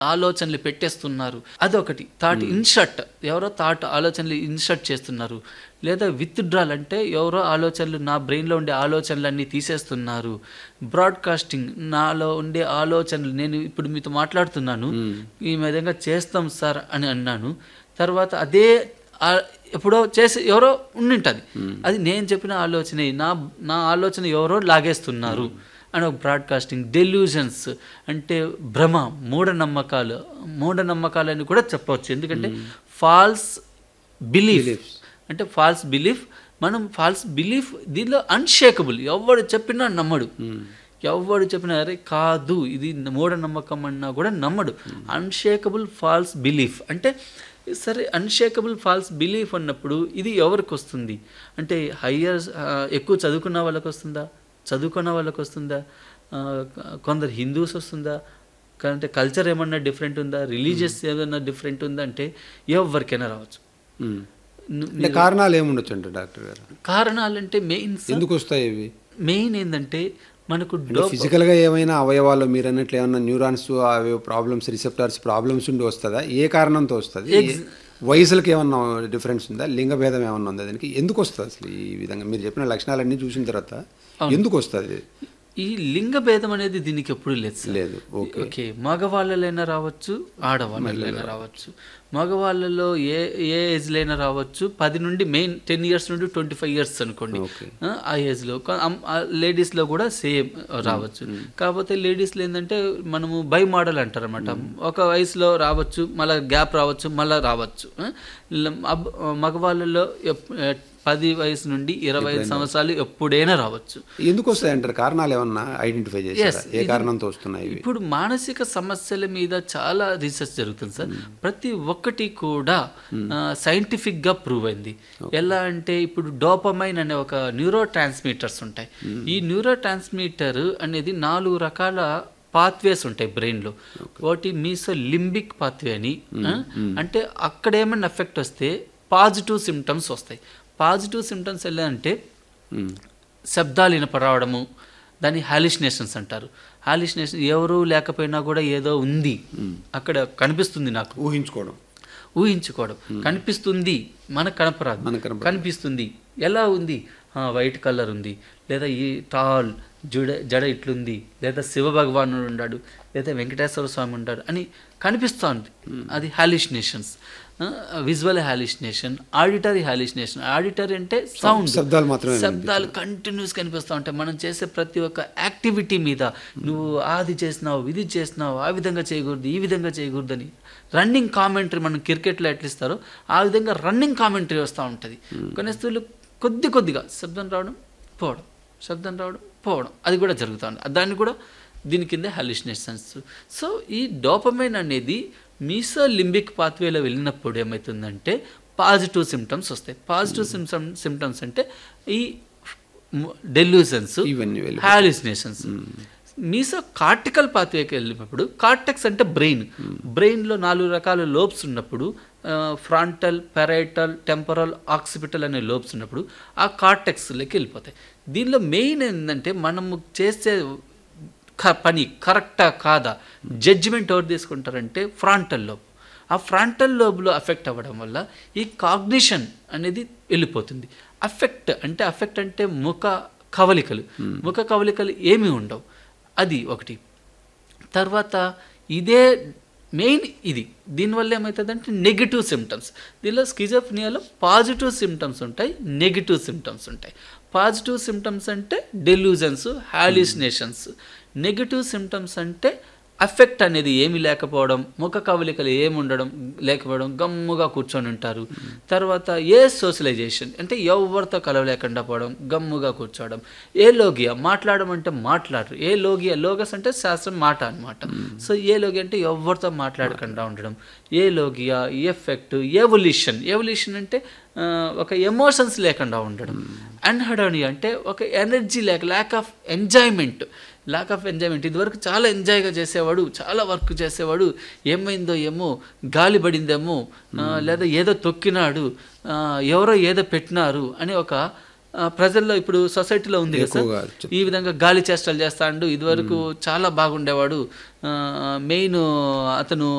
ఆలోచనలు పెట్టేస్తున్నారు అదొకటి థాట్ ఇన్షర్ట్ ఎవరో థాట్ ఆలోచనలు ఇన్షర్ట్ చేస్తున్నారు లేదా విత్డ్రాల్ అంటే ఎవరో ఆలోచనలు నా బ్రెయిన్లో ఉండే ఆలోచనలన్నీ తీసేస్తున్నారు బ్రాడ్కాస్టింగ్ నాలో ఉండే ఆలోచనలు నేను ఇప్పుడు మీతో మాట్లాడుతున్నాను ఈ విధంగా చేస్తాం సార్ అని అన్నాను తర్వాత అదే ఆ- ఎప్పుడో చేసి ఎవరో ఉండింటది అది నేను చెప్పిన ఆలోచనే నా నా ఆలోచన ఎవరో లాగేస్తున్నారు అని ఒక బ్రాడ్కాస్టింగ్ డెల్యూజన్స్ అంటే భ్రమ మూఢనమ్మకాలు మూఢనమ్మకాలు అని కూడా చెప్పవచ్చు ఎందుకంటే ఫాల్స్ బిలీఫ్ అంటే ఫాల్స్ బిలీఫ్ మనం ఫాల్స్ బిలీఫ్ దీనిలో అన్షేకబుల్ ఎవడు చెప్పినా నమ్మడు ఎవడు చెప్పినా అరే కాదు ఇది మూఢనమ్మకం అన్నా కూడా నమ్మడు అన్షేకబుల్ ఫాల్స్ బిలీఫ్ అంటే సరే అన్షేకబుల్ ఫాల్స్ బిలీఫ్ అన్నప్పుడు ఇది ఎవరికి వస్తుంది అంటే హయ్యర్ ఎక్కువ చదువుకున్న వాళ్ళకి వస్తుందా చదువుకున్న వాళ్ళకి వస్తుందా ఆ, కొందరు హిందూస్ వస్తుందా అంటే కల్చర్ ఏమన్నా డిఫరెంట్ ఉందా రిలీజియస్ ఏమన్నా డిఫరెంట్ ఉందా అంటే ఎవరికైనా రావచ్చు ఉమ్. ను- అంటే కారణాలు ఏముండొచ్చు అంటే డాక్టర్ గారు కారణాలంటే మెయిన్ ఎందుకు వస్తాయి ఇవి మెయిన్ ఏంటంటే మనకు అంటే డో physical గా ఏమైనా అవయవాలు మీరు అన్నట్లు ఏమన్నా న్యూరాన్స్ అవి ప్రాబ్లమ్స్ రిసెప్టార్స్ ప్రాబ్లమ్స్ ఉండి వస్తుందా ఏ కారణంతో వస్తుంది ఏ- వయసులకు ఏమన్నా డిఫరెన్స్ ఉందా లింగ భేదం ఏమన్నా ఉందా దానికి ఎందుకు వస్తుంది అసలు ఈ విధంగా మీరు చెప్పిన లక్షణాలన్నీ చూసిన తర్వాత ఎందుకు వస్తుంది ఈ లింగ భేదం అనేది దీనికి ఎప్పుడు లేదు సార్. లేదు ఓకే ఓకే మగవాళ్ళలైనా రావచ్చు ఆడవాళ్ళైనా రావచ్చు మగవాళ్ళలో ఏ ఏ ఏజ్లైనా రావచ్చు పది నుండి మెయిన్ టెన్ ఇయర్స్ నుండి ట్వంటీ ఫైవ్ ఇయర్స్ అనుకోండి ఓకే ఆ, ఆ ఏజ్లో లేడీస్లో కూడా సేమ్ రావచ్చు కాకపోతే లేడీస్లో ఏంటంటే మనము బై మోడల్ అంటారు అనమాట ఒక వయసులో రావచ్చు మళ్ళీ గ్యాప్ రావచ్చు మళ్ళీ రావచ్చు ఆ, ల- అబ్- మగవాళ్ళలో ఎప్- ఏ, పది వయసు నుండి ఇరవై ఐదు సంవత్సరాలు ఎప్పుడైనా రావచ్చు ఎందుకు వస్తాయి అంటారు కారణాలు ఏమన్నా ఐడెంటిఫై చేస్తారా ఏ కారణంతో వస్తున్నాయి ఇవి ఇప్పుడు మానసిక సమస్యల మీద చాలా రీసెర్చ్ జరుగుతుంది సార్ ప్రతి ఒక్కటి కూడా సైంటిఫిక్ గా ప్రూవ్ అయింది ఎలా అంటే ఇప్పుడు డోపమైన్ అనే ఒక న్యూరో ట్రాన్స్మిటర్స్ ఉంటాయి ఈ న్యూరో ట్రాన్స్మిటర్ అనేది నాలుగు రకాల పాత్వేస్ ఉంటాయి బ్రెయిన్లో ఒకటి మీసో లింబిక్ పాత్వే అని ఆ, అంటే అక్కడ ఏమైనా ఎఫెక్ట్ వస్తే పాజిటివ్ సిమ్టమ్స్ వస్తాయి పాజిటివ్ సిమ్టమ్స్ ఎలా అంటే ఉమ్. శబ్దాలు వినపరావడము దాన్ని హాలిసినేషన్స్ అంటారు హాలిసినేషన్ ఎవరు లేకపోయినా కూడా ఏదో ఉంది అక్కడ కనిపిస్తుంది నాకు ఊహించుకోవడం ఊహించుకోవడం కనిపిస్తుంది మనకు కనపరాదు మనకు కనపరాదు. కనిపిస్తుంది ఎలా ఉంది ఆ, వైట్ కలర్ ఉంది లేదా ఈ టాల్ జుడ జడ ఇట్లుంది లేదా శివ భగవానుడు ఉన్నాడు లేదా వెంకటేశ్వర స్వామి ఉన్నాడు అని కనిపిస్తోంది అది hallucinations visual hallucination auditory hallucination auditory అంటే సౌండ్ శబ్దాలు మాత్రమే శబ్దాలు కంటిన్యూస్ కనిపిస్తూ ఉంటాయి మనం చేసే ప్రతి ఒక్క యాక్టివిటీ మీద నువ్వు అది చేసినావు ఇది చేసినావు ఆ విధంగా చేయకూడదు ఈ విధంగా చేయకూడదని రన్నింగ్ కామెంటరీ మనం క్రికెట్లో ఎట్లా ఇస్తారో ఆ విధంగా రన్నింగ్ కామెంటరీ వస్తూ ఉంటుంది కొన్ని వస్తువులు కొద్ది కొద్దిగా శబ్దం రావడం పోవడం శబ్దం రావడం పోవడం అది కూడా జరుగుతూ ఉంది దాన్ని కూడా దీని కింద హాలిసినేషన్స్ సో ఈ డోపమైన్ అనేది మీసో లింబిక్ పాత్వేలో వెళ్ళినప్పుడు ఏమవుతుందంటే పాజిటివ్ సిమ్టమ్స్ వస్తాయి పాజిటివ్ సిమ్టమ్ సిమ్టమ్స్ అంటే ఈ డెల్యూషన్స్ ఇవన్నీ వెళ్ళి హాలిసినేషన్స్ మీసో కార్టికల్ పాత్వేకి వెళ్ళినప్పుడు కార్టెక్స్ అంటే బ్రెయిన్ బ్రెయిన్లో నాలుగు రకాల లోబ్స్ ఉన్నప్పుడు ఫ్రాంటల్ పెరైటల్ టెంపరల్ ఆక్సిపిటల్ అనే లోబ్స్ ఉన్నప్పుడు ఆ కార్టెక్స్లోకి వెళ్ళిపోతాయి దీనిలో మెయిన్ ఏంటంటే మనము చేసే క- పని కరెక్టా కాదా జడ్జిమెంట్ ఎవరు తీసుకుంటారంటే ఫ్రాంటల్ లోబ్ ఆ ఫ్రాంటల్ లోబ్లో అఫెక్ట్ అవ్వడం వల్ల ఈ కాగ్నిషన్ అనేది వెళ్ళిపోతుంది అఫెక్ట్ అంటే అఫెక్ట్ అంటే ముఖ కవలికలు ముఖ కవలికలు ఏమీ ఉండవు అది ఒకటి తర్వాత ఇదే మెయిన్ ఇది దీనివల్ల ఏమవుతుందంటే నెగిటివ్ సిమ్టమ్స్ దీనిలో స్కిజోఫ్నియాలో పాజిటివ్ సిమ్టమ్స్ ఉంటాయి నెగిటివ్ సిమ్టమ్స్ ఉంటాయి పాజిటివ్ సిమ్టమ్స్ అంటే డెల్యూజన్స్ హాలిసినేషన్స్ నెగిటివ్ సిమ్టమ్స్ అంటే అఫెక్ట్ అనేది ఏమీ లేకపోవడం ముఖ కవలికలు ఏమి ఉండడం లేకపోవడం గమ్ముగా కూర్చొని ఉంటారు తర్వాత ఏ సోషలైజేషన్ అంటే ఎవరితో కలవలేకుండా పోవడం గమ్ముగా కూర్చోవడం ఏ లోగియా మాట్లాడడం అంటే మాట్లాడరు ఏ లోగియా లోగస్ అంటే శాస్త్రం మాట అన్నమాట సో ఏ లోగి అంటే ఎవరితో మాట్లాడకుండా ఉండడం alogia affect avolition avolition అంటే ఆ, ఒక ఎమోషన్స్ లేకుండా ఉండడం అన్హడోనియా అంటే ఒక ఎనర్జీ లేక lack of enjoyment lack of enjoyment ఇదివరకు చాలా ఎంజాయ్గా చేసేవాడు చాలా వర్క్ చేసేవాడు ఏమైందో ఏమో గాలి పడిందేమో ఆ, లేదా ఏదో తొక్కినాడు ఆ, ఎవరో ఏదో పెట్టినారు అని ఒక ఆ, ప్రజల్లో ఇప్పుడు సొసైటీలో ఉంది కదా సార్ ఎక్కువగా ఈ విధంగా గాలి చేష్టలు చేస్తాడు ఇదివరకు చాలా బాగుండేవాడు మెయిన్ అతను